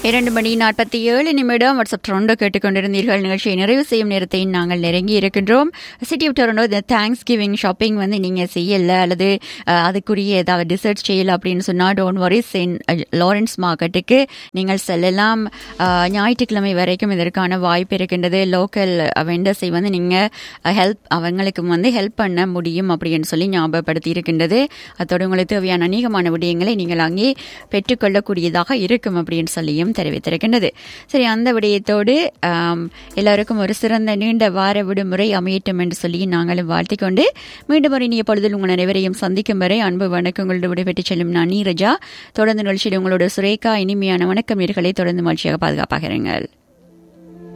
இரண்டு மணி நாற்பத்தி ஏழு நிமிடம் வாட்ஸ்அப் டொரண்டோ கேட்டுக்கொண்டிருந்தீர்கள் நிகழ்ச்சியை நிறைவு செய்யும் நேரத்தை நாங்கள் நெருங்கி இருக்கின்றோம் சிட்டி ஆஃப் டொரண்டோ இந்த தேங்க்ஸ் கிவிங் ஷாப்பிங் வந்து நீங்கள் செய்யல அல்லது அஹ், அதுக்குரிய ஏதாவது டிசர்ட் செய்யல அப்படின்னு சொன்னால் டோன்ட் வரிஸ் இன் லாரன்ஸ் மார்க்கெட்டுக்கு நீங்கள் செல்லலாம் அஹ், ஞாயிற்றுக்கிழமை வரைக்கும் இதற்கான வாய்ப்பு இருக்கின்றது லோக்கல் வெண்டர்ஸை வந்து நீங்கள் ஹெல்ப் அவங்களுக்கு வந்து ஹெல்ப் பண்ண முடியும் அப்படின்னு சொல்லி ஞாபகப்படுத்தி இருக்கின்றது அத்தோடு உங்களுக்கு தேவையான அநேகமான விடயங்களை நீங்கள் அங்கே பெற்றுக்கொள்ளக்கூடியதாக இருக்கும் அப்படின்னு சொல்லியும் தெரிவித்திருக்கின்றது சரி அந்த விடயத்தோடு ஆம், எல்லாருக்கும் ஒரு சிறந்த நீண்ட வார விடுமுறை அமையட்டும் என்று சொல்லி நாங்களும் வாழ்த்திக் கொண்டு மீண்டும் ஒரு இனிய பொழுதில் உங்கள் அனைவரையும் சந்திக்கும் வரை அன்பு வணக்கங்களோடு விடைபெற்றுச் செல்லும் நான் நீரஜா தொடர்ந்து நிகழ்ச்சியில் உங்களோட சுரேகா இனிமையான வணக்கம் நேர்களை தொடர்ந்து மகிழ்ச்சியாக பாதுகாப்பாக இருங்கள்